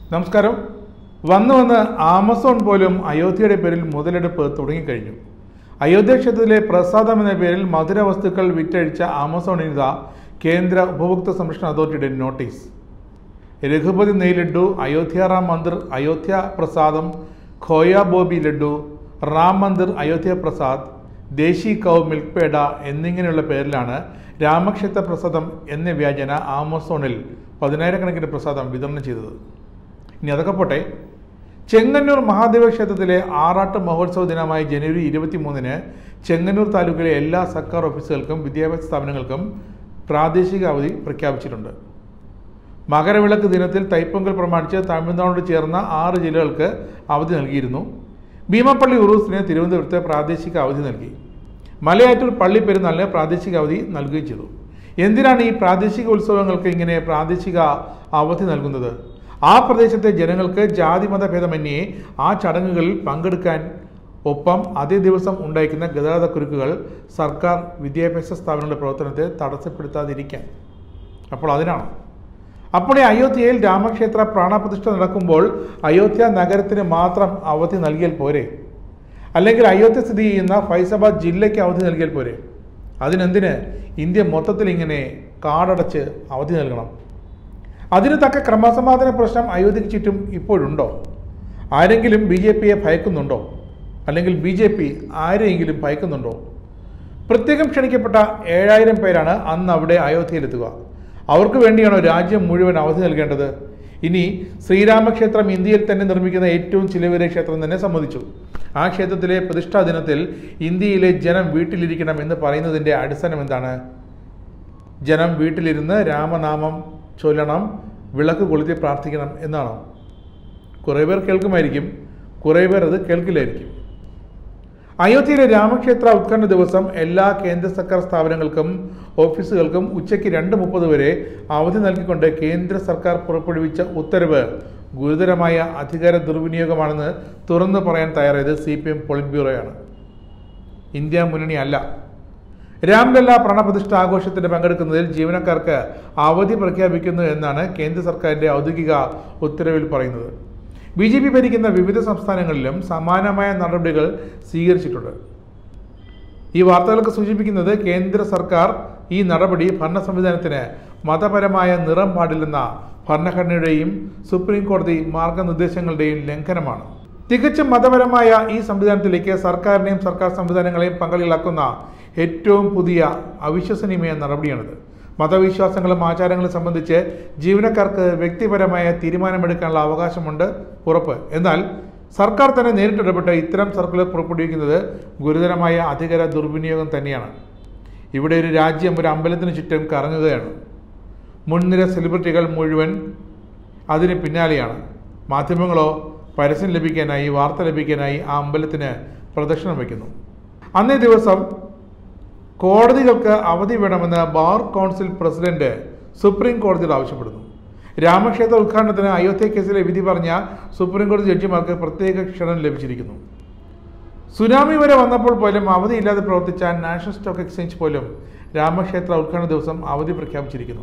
നമസ്കാരം വന്നു വന്ന് ആമസോൺ പോലും അയോധ്യയുടെ പേരിൽ മുതലെടുപ്പ് തുടങ്ങിക്കഴിഞ്ഞു അയോധ്യ ക്ഷേത്രത്തിലെ പ്രസാദം എന്ന പേരിൽ മധുര വസ്തുക്കൾ വിറ്റഴിച്ച ആമസോണിനിത കേന്ദ്ര ഉപഭോക്തൃ സംരക്ഷണ അതോറിറ്റിയുടെ നോട്ടീസ് രഘുപതി നെയ് ലഡ്ഡു അയോധ്യ റാം മന്ദിർ അയോധ്യ പ്രസാദം ഖോയ ബോബി ലഡ്ഡു റാം മന്ദിർ അയോധ്യ പ്രസാദ് ദേശി കൗ മിൽക്ക് പേട എന്നിങ്ങനെയുള്ള പേരിലാണ് രാമക്ഷേത്ര പ്രസാദം എന്ന വ്യാജന ആമസോണിൽ പതിനായിരക്കണക്കിന് പ്രസാദം വിതരണം ചെയ്തത് ഇനി അതൊക്കെ പോട്ടെ ചെങ്ങന്നൂർ മഹാദേവ ക്ഷേത്രത്തിലെ ആറാട്ട് മഹോത്സവ ദിനമായ ജനുവരി ഇരുപത്തി മൂന്നിന് ചെങ്ങന്നൂർ താലൂക്കിലെ എല്ലാ സർക്കാർ ഓഫീസുകൾക്കും വിദ്യാഭ്യാസ സ്ഥാപനങ്ങൾക്കും പ്രാദേശിക അവധി പ്രഖ്യാപിച്ചിട്ടുണ്ട് മകരവിളക്ക് ദിനത്തിൽ തൈപ്പൊങ്കൽ പ്രമാണിച്ച് തമിഴ്നാടോട് ചേർന്ന ആറ് ജില്ലകൾക്ക് അവധി നൽകിയിരുന്നു ഭീമപ്പള്ളി ഉറൂസിന് തിരുവനന്തപുരത്ത് പ്രാദേശിക അവധി നൽകി മലയാറ്റൂർ പള്ളി പെരുന്നാളിന് പ്രാദേശിക അവധി നൽകുകയും ചെയ്തു എന്തിനാണ് ഈ പ്രാദേശിക ഉത്സവങ്ങൾക്ക് ഇങ്ങനെ പ്രാദേശിക അവധി നൽകുന്നത് ആ പ്രദേശത്തെ ജനങ്ങൾക്ക് ജാതിമത ഭേദമന്യേ ആ ചടങ്ങുകളിൽ പങ്കെടുക്കാൻ ഒപ്പം അതേ ദിവസം ഉണ്ടായിരിക്കുന്ന ഗതാഗത കുരുക്കുകൾ സർക്കാർ വിദ്യാഭ്യാസ സ്ഥാപനങ്ങളുടെ പ്രവർത്തനത്തെ തടസ്സപ്പെടുത്താതിരിക്കാൻ അപ്പോൾ അതിനാണ് അപ്പോൾ ഈ അയോധ്യയിൽ രാമക്ഷേത്ര പ്രാണപ്രതിഷ്ഠ നടക്കുമ്പോൾ അയോധ്യ നഗരത്തിന് മാത്രം അവധി നൽകിയാൽ പോരെ അല്ലെങ്കിൽ അയോധ്യ സ്ഥിതി ചെയ്യുന്ന ഫൈസാബാദ് ജില്ലയ്ക്ക് അവധി നൽകിയാൽ പോരെ അതിനെന്തിന് ഇന്ത്യ മൊത്തത്തിൽ ഇങ്ങനെ കാടടച്ച് അവധി നൽകണം അതിന് തക്ക ക്രമസമാധാന പ്രശ്നം അയോധ്യയ്ക്ക് ചുറ്റും ഇപ്പോഴുണ്ടോ ആരെങ്കിലും ബി ജെ പിയെ ഭയക്കുന്നുണ്ടോ അല്ലെങ്കിൽ ബി ജെ പി ആരെയെങ്കിലും ഭയക്കുന്നുണ്ടോ പ്രത്യേകം ക്ഷണിക്കപ്പെട്ട ഏഴായിരം പേരാണ് അന്ന് അവിടെ അയോധ്യയിലെത്തുക അവർക്ക് വേണ്ടിയാണോ രാജ്യം മുഴുവൻ അവധി നൽകേണ്ടത് ഇനി ശ്രീരാമക്ഷേത്രം ഇന്ത്യയിൽ തന്നെ നിർമ്മിക്കുന്ന ഏറ്റവും ചിലവേറിയ ക്ഷേത്രം തന്നെ സമ്മതിച്ചു ആ ക്ഷേത്രത്തിലെ പ്രതിഷ്ഠാ ദിനത്തിൽ ഇന്ത്യയിലെ ജനം വീട്ടിലിരിക്കണം എന്ന് പറയുന്നതിൻ്റെ അടിസ്ഥാനം എന്താണ് ജനം വീട്ടിലിരുന്ന് രാമനാമം ചൊല്ലണം വിളക്ക് കൊളുത്തി പ്രാർത്ഥിക്കണം എന്നാണോ കുറേ പേർ കേൾക്കുമായിരിക്കും കുറേ പേർ അത് കേൾക്കില്ലായിരിക്കും അയോധ്യയിലെ രാമക്ഷേത്ര ഉദ്ഘാടന ദിവസം എല്ലാ കേന്ദ്ര സർക്കാർ സ്ഥാപനങ്ങൾക്കും ഓഫീസുകൾക്കും ഉച്ചയ്ക്ക് രണ്ട് മുപ്പത് വരെ അവധി നൽകിക്കൊണ്ട് കേന്ദ്ര സർക്കാർ പുറപ്പെടുവിച്ച ഉത്തരവ് ഗുരുതരമായ അധികാര ദുർവിനിയോഗമാണെന്ന് തുറന്നു പറയാൻ തയ്യാറായത് സി പി എം പൊളിറ്റ് ബ്യൂറോയാണ് ഇന്ത്യ മുന്നണി അല്ല രാംലല്ല പ്രണപ്രതിഷ്ഠ ആഘോഷത്തിന് പങ്കെടുക്കുന്നതിൽ ജീവനക്കാർക്ക് അവധി പ്രഖ്യാപിക്കുന്നു എന്നാണ് കേന്ദ്ര സർക്കാരിന്റെ ഔദ്യോഗിക ഉത്തരവിൽ പറയുന്നത് ബി ജെ പി ഭരിക്കുന്ന വിവിധ സംസ്ഥാനങ്ങളിലും സമാനമായ നടപടികൾ സ്വീകരിച്ചിട്ടുണ്ട് ഈ വാർത്തകൾക്ക് സൂചിപ്പിക്കുന്നത് കേന്ദ്ര സർക്കാർ ഈ നടപടി ഭരണ സംവിധാനത്തിന് മതപരമായ നിറം പാടില്ലെന്ന ഭരണഘടനയുടെയും സുപ്രീം കോടതി മാർഗനിർദ്ദേശങ്ങളുടെയും ലംഘനമാണ് തികച്ചും മതപരമായ ഈ സംവിധാനത്തിലേക്ക് സർക്കാരിനെയും സർക്കാർ സംവിധാനങ്ങളെയും പങ്കാളികളാക്കുന്ന ഏറ്റവും പുതിയ അവിശ്വസനീയമായ നടപടിയാണിത് മതവിശ്വാസങ്ങളും ആചാരങ്ങളും സംബന്ധിച്ച് ജീവനക്കാർക്ക് വ്യക്തിപരമായ തീരുമാനമെടുക്കാനുള്ള അവകാശമുണ്ട് ഉറപ്പ് എന്നാൽ സർക്കാർ തന്നെ നേരിട്ടിടപെട്ട് ഇത്തരം സർക്കുലർ പുറപ്പെടുവിക്കുന്നത് ഗുരുതരമായ അധികാര ദുർവിനിയോഗം തന്നെയാണ് ഇവിടെ ഒരു രാജ്യം ഒരു അമ്പലത്തിന് ചുറ്റും കറങ്ങുകയാണ് മുൻനിര സെലിബ്രിറ്റികൾ മുഴുവൻ അതിന് പിന്നാലെയാണ് മാധ്യമങ്ങളോ പരസ്യം ലഭിക്കാനായി വാർത്ത ലഭിക്കാനായി ആ അമ്പലത്തിന് പ്രദക്ഷിണം വയ്ക്കുന്നു അന്നേ ദിവസം കോടതികൾക്ക് അവധി വേണമെന്ന് ബാർ കൗൺസിൽ പ്രസിഡന്റ് സുപ്രീം കോടതിയോട് ആവശ്യപ്പെടുന്നു രാമക്ഷേത്ര ഉദ്ഘാടനത്തിന് അയോധ്യ കേസിലെ വിധി പറഞ്ഞ സുപ്രീം കോടതി ജഡ്ജിമാർക്ക് പ്രത്യേക ക്ഷണം ലഭിച്ചിരിക്കുന്നു സുനാമി വരെ വന്നപ്പോൾ പോലും അവധിയില്ലാതെ പ്രവർത്തിച്ച നാഷണൽ സ്റ്റോക്ക് എക്സ്ചേഞ്ച് പോലും രാമക്ഷേത്ര ഉദ്ഘാടന ദിവസം അവധി പ്രഖ്യാപിച്ചിരിക്കുന്നു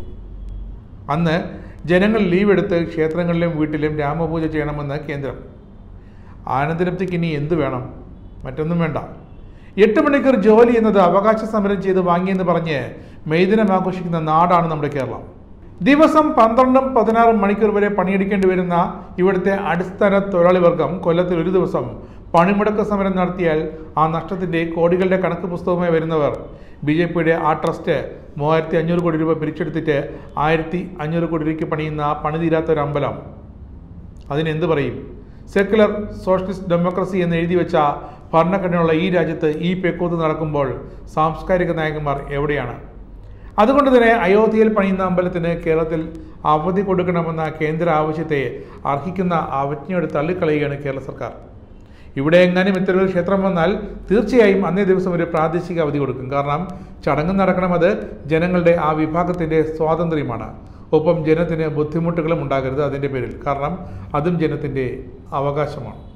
അന്ന് ജനങ്ങൾ ലീവ് എടുത്ത് ക്ഷേത്രങ്ങളിലും വീട്ടിലും രാമപൂജ ചെയ്യണമെന്ന് കേന്ദ്രം ആനന്ദരപ്തിക്ക് ഇനി എന്ത് വേണം മറ്റൊന്നും വേണ്ട എട്ട് മണിക്കൂർ ജോലി എന്നത് അവകാശ സമരം ചെയ്ത് വാങ്ങിയെന്ന് പറഞ്ഞ് മെയ്ദിനം ആഘോഷിക്കുന്ന നാടാണ് നമ്മുടെ കേരളം ദിവസം പന്ത്രണ്ടും പതിനാറും മണിക്കൂർ വരെ പണിയെടുക്കേണ്ടി വരുന്ന ഇവിടുത്തെ അടിസ്ഥാന തൊഴിലാളി വർഗം കൊല്ലത്തിൽ ഒരു ദിവസം പണിമുടക്ക് സമരം നടത്തിയാൽ ആ നഷ്ടത്തിന്റെ കോടികളുടെ കണക്ക് പുസ്തകമായി വരുന്നവർ ബി ജെ പിയുടെ ആ ട്രസ്റ്റ് മൂവായിരത്തി അഞ്ഞൂറ് കോടി രൂപ പിരിച്ചെടുത്തിട്ട് ആയിരത്തി അഞ്ഞൂറ് കോടി രൂപയ്ക്ക് പണിയുന്ന പണി തീരാത്ത ഒരു അമ്പലം അതിനെന്ത് പറയും സെക്കുലർ സോഷ്യലിസ്റ്റ് ഡെമോക്രസി എന്ന് എഴുതി വെച്ച ഭരണഘടനയുള്ള ഈ രാജ്യത്ത് ഈ പെക്കൂത്ത് നടക്കുമ്പോൾ സാംസ്കാരിക നായകന്മാർ എവിടെയാണ് അതുകൊണ്ട് തന്നെ അയോധ്യയിൽ പണിയുന്ന അമ്പലത്തിന് കേരളത്തിൽ അവധി കൊടുക്കണമെന്ന കേന്ദ്ര ആവശ്യത്തെ അർഹിക്കുന്ന അവജ്ഞയോട് തള്ളിക്കളയുകയാണ് കേരള സർക്കാർ ഇവിടെ എങ്ങാനും ഇത്തരമൊരു ക്ഷേത്രം വന്നാൽ തീർച്ചയായും അന്നേ ദിവസം ഒരു പ്രാദേശിക അവധി കൊടുക്കും കാരണം ചടങ്ങ് നടക്കണം അത് ജനങ്ങളുടെ ആ വിഭാഗത്തിൻ്റെ സ്വാതന്ത്ര്യമാണ് ഒപ്പം ജനത്തിന് ബുദ്ധിമുട്ടുകളും ഉണ്ടാകരുത് അതിൻ്റെ പേരിൽ കാരണം അതും ജനത്തിൻ്റെ അവകാശമാണ്